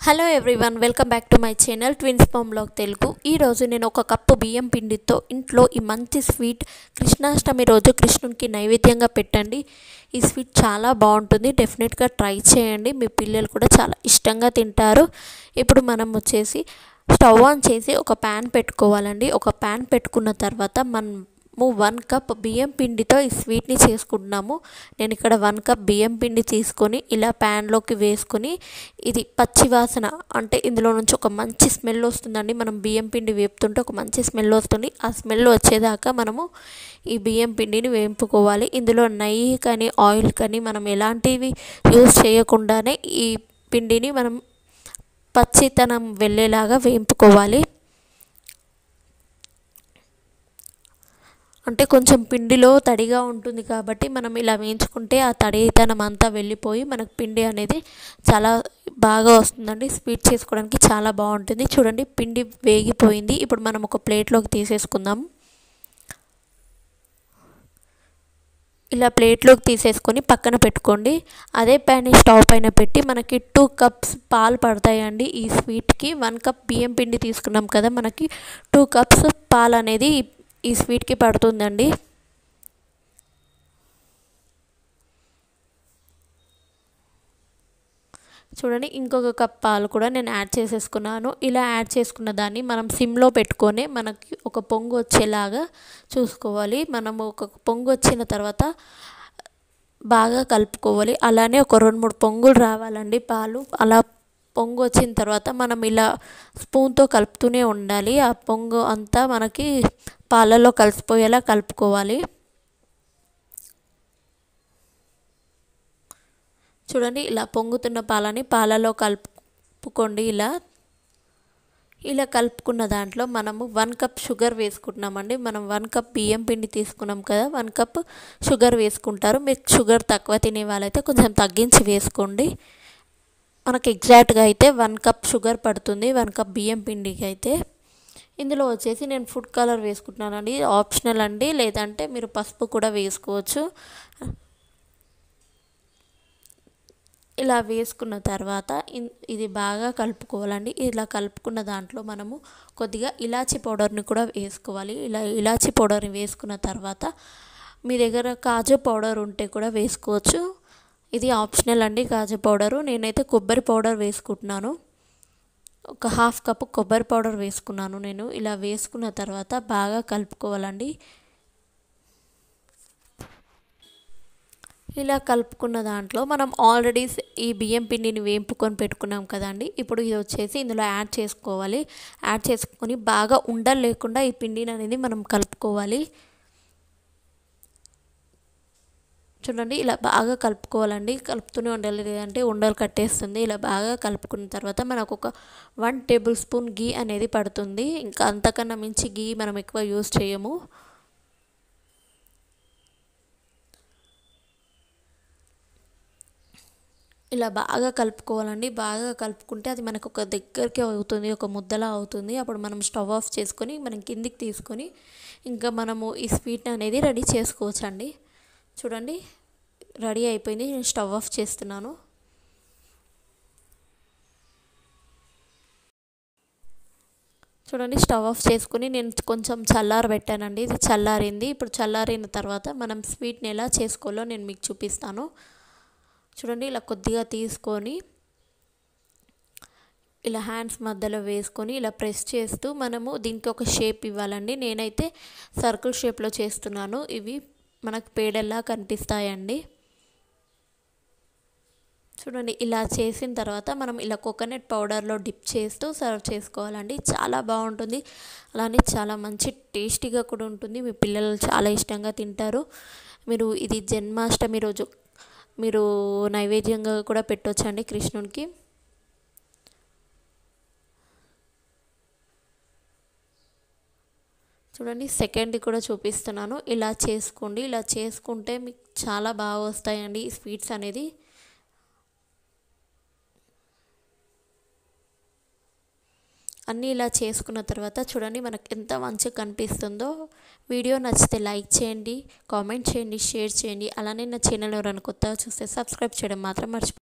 hello everyone welcome back to my channel twins పామ్లాగ్ తెలుగు ఈరోజు నేను ఒక కప్పు బియ్యం పిండితో ఇంట్లో ఈ మంచి స్వీట్ కృష్ణాష్టమి రోజు కృష్ణునికి నైవేద్యంగా పెట్టండి ఈ స్వీట్ చాలా బాగుంటుంది డెఫినెట్గా ట్రై చేయండి మీ పిల్లలు కూడా చాలా ఇష్టంగా తింటారు ఇప్పుడు మనం వచ్చేసి స్టవ్ ఆన్ చేసి ఒక ప్యాన్ పెట్టుకోవాలండి ఒక ప్యాన్ పెట్టుకున్న తర్వాత మనం వన్ కప్ బియ్యం పిండితో ఈ స్వీట్ని చేసుకుంటున్నాము నేను ఇక్కడ వన్ కప్ బియ్యం పిండి తీసుకొని ఇలా ప్యాన్లోకి వేసుకొని ఇది పచ్చి వాసన అంటే ఇందులో నుంచి ఒక మంచి స్మెల్ వస్తుందండి మనం బియ్యం పిండి వేపుతుంటే ఒక మంచి స్మెల్ వస్తుంది ఆ స్మెల్ వచ్చేదాకా మనము ఈ బియ్యం పిండిని వేపుకోవాలి ఇందులో నెయ్యి కానీ ఆయిల్ కానీ మనం ఎలాంటివి యూజ్ చేయకుండానే ఈ పిండిని మనం పచ్చితనం వెళ్ళేలాగా వేపుకోవాలి అంటే కొంచెం పిండిలో తడిగా ఉంటుంది కాబట్టి మనం ఇలా వేయించుకుంటే ఆ తడితనం అంతా వెళ్ళిపోయి మనకు పిండి అనేది చాలా బాగా వస్తుందండి స్వీట్ చేసుకోవడానికి చాలా బాగుంటుంది చూడండి పిండి వేగిపోయింది ఇప్పుడు మనం ఒక ప్లేట్లోకి తీసేసుకుందాం ఇలా ప్లేట్లోకి తీసేసుకొని పక్కన పెట్టుకోండి అదే ప్యాన్ స్టవ్ పైన పెట్టి మనకి టూ కప్స్ పాలు పడతాయండి ఈ స్వీట్కి వన్ కప్ బియ్యం పిండి తీసుకున్నాం కదా మనకి టూ కప్స్ పాలు అనేది ఈ స్వీట్కి పడుతుందండి చూడండి ఇంకొక కప్ పాలు కూడా నేను యాడ్ చేసేసుకున్నాను ఇలా యాడ్ చేసుకున్న దాన్ని మనం సిమ్లో పెట్టుకొని మనకి ఒక పొంగు వచ్చేలాగా చూసుకోవాలి మనము ఒక పొంగు వచ్చిన తర్వాత బాగా కలుపుకోవాలి అలానే ఒక రెండు మూడు పొంగులు రావాలండి పాలు అలా పొంగు వచ్చిన తర్వాత మనం ఇలా స్పూన్తో కలుపుతూనే ఉండాలి ఆ పొంగు అంతా మనకి పాలలో కలిసిపోయేలా కలుపుకోవాలి చూడండి ఇలా పొంగుతున్న పాలని పాలలో కలుపుకోండి ఇలా ఇలా కలుపుకున్న దాంట్లో మనము వన్ కప్ షుగర్ వేసుకుంటున్నామండి మనం వన్ కప్ బియ్యం పిండి తీసుకున్నాం కదా వన్ కప్ షుగర్ వేసుకుంటారు మీకు షుగర్ తక్కువ తినే వాళ్ళైతే కొంచెం తగ్గించి వేసుకోండి మనకి ఎగ్జాక్ట్గా అయితే వన్ కప్ షుగర్ పడుతుంది వన్ కప్ బియ్యం పిండికి అయితే ఇందులో వచ్చేసి నేను ఫుడ్ కలర్ వేసుకుంటున్నానండి ఆప్షనల్ అండి లేదంటే మీరు పసుపు కూడా వేసుకోవచ్చు ఇలా వేసుకున్న తర్వాత ఇది బాగా కలుపుకోవాలండి ఇలా కలుపుకున్న దాంట్లో మనము కొద్దిగా ఇలాచీ పౌడర్ని కూడా వేసుకోవాలి ఇలా ఇలాచీ పౌడర్ని వేసుకున్న తర్వాత మీ దగ్గర కాజు పౌడర్ ఉంటే కూడా వేసుకోవచ్చు ఇది ఆప్షనల్ అండి కాజు పౌడరు నేనైతే కొబ్బరి పౌడర్ వేసుకుంటున్నాను ఒక హాఫ్ కప్ కొబ్బరి పౌడర్ వేసుకున్నాను నేను ఇలా వేసుకున్న తర్వాత బాగా కలుపుకోవాలండి ఇలా కలుపుకున్న దాంట్లో మనం ఆల్రెడీ ఈ బియ్యం పిండిని వేంపుకొని పెట్టుకున్నాం కదండి ఇప్పుడు ఇది వచ్చేసి ఇందులో యాడ్ చేసుకోవాలి యాడ్ చేసుకొని బాగా ఉండలు లేకుండా ఈ పిండిని అనేది మనం కలుపుకోవాలి చూడండి ఇలా బాగా కలుపుకోవాలండి కలుపుతూనే ఉండాలి లేదంటే ఉండలు కట్టేస్తుంది ఇలా బాగా కలుపుకున్న తర్వాత మనకు ఒక వన్ టేబుల్ స్పూన్ గీ అనేది పడుతుంది ఇంకా అంతకన్నా మించి గీ మనం ఎక్కువ యూజ్ చేయము ఇలా బాగా కలుపుకోవాలండి బాగా కలుపుకుంటే అది మనకు ఒక దగ్గరికి అవుతుంది ఒక ముద్దలా అవుతుంది అప్పుడు మనం స్టవ్ ఆఫ్ చేసుకొని మనం కిందికి తీసుకొని ఇంకా మనము ఈ స్వీట్ అనేది రెడీ చేసుకోవచ్చు అండి చూడండి రెడీ అయిపోయింది నేను స్టవ్ ఆఫ్ చేస్తున్నాను చూడండి స్టవ్ ఆఫ్ చేసుకుని నేను కొంచెం చల్లారబెట్టానండి ఇది చల్లారింది ఇప్పుడు చల్లారిన తర్వాత మనం స్వీట్ని ఎలా చేసుకోవాలో నేను మీకు చూపిస్తాను చూడండి ఇలా కొద్దిగా తీసుకొని ఇలా హ్యాండ్స్ మధ్యలో వేసుకొని ఇలా ప్రెస్ చేస్తూ మనము దీనికి ఒక షేప్ ఇవ్వాలండి నేనైతే సర్కిల్ షేప్లో చేస్తున్నాను ఇవి మనకు పేడల్లా కనిపిస్తాయండి చూడండి ఇలా చేసిన తర్వాత మనం ఇలా కోకోనట్ పౌడర్లో డిప్ చేస్తూ సర్వ్ చేసుకోవాలండి చాలా బాగుంటుంది అలానే చాలా మంచి టేస్టీగా కూడా ఉంటుంది మీ పిల్లలు చాలా ఇష్టంగా తింటారు మీరు ఇది జన్మాష్టమి రోజు మీరు నైవేద్యంగా కూడా పెట్టవచ్చండి కృష్ణునికి చూడండి సెకండ్ కూడా చూపిస్తున్నాను ఇలా చేసుకోండి ఇలా చేసుకుంటే మీకు చాలా బాగా వస్తాయండి ఈ స్వీట్స్ అనేది అన్నీ ఇలా చేసుకున్న తర్వాత చూడండి మనకు ఎంత మంచిగా కనిపిస్తుందో వీడియో నచ్చితే లైక్ చేయండి కామెంట్ చేయండి షేర్ చేయండి అలానే నా ఛానల్ ఎవరైనా కొత్తగా చూస్తే సబ్స్క్రైబ్ చేయడం మాత్రం మర్చిపో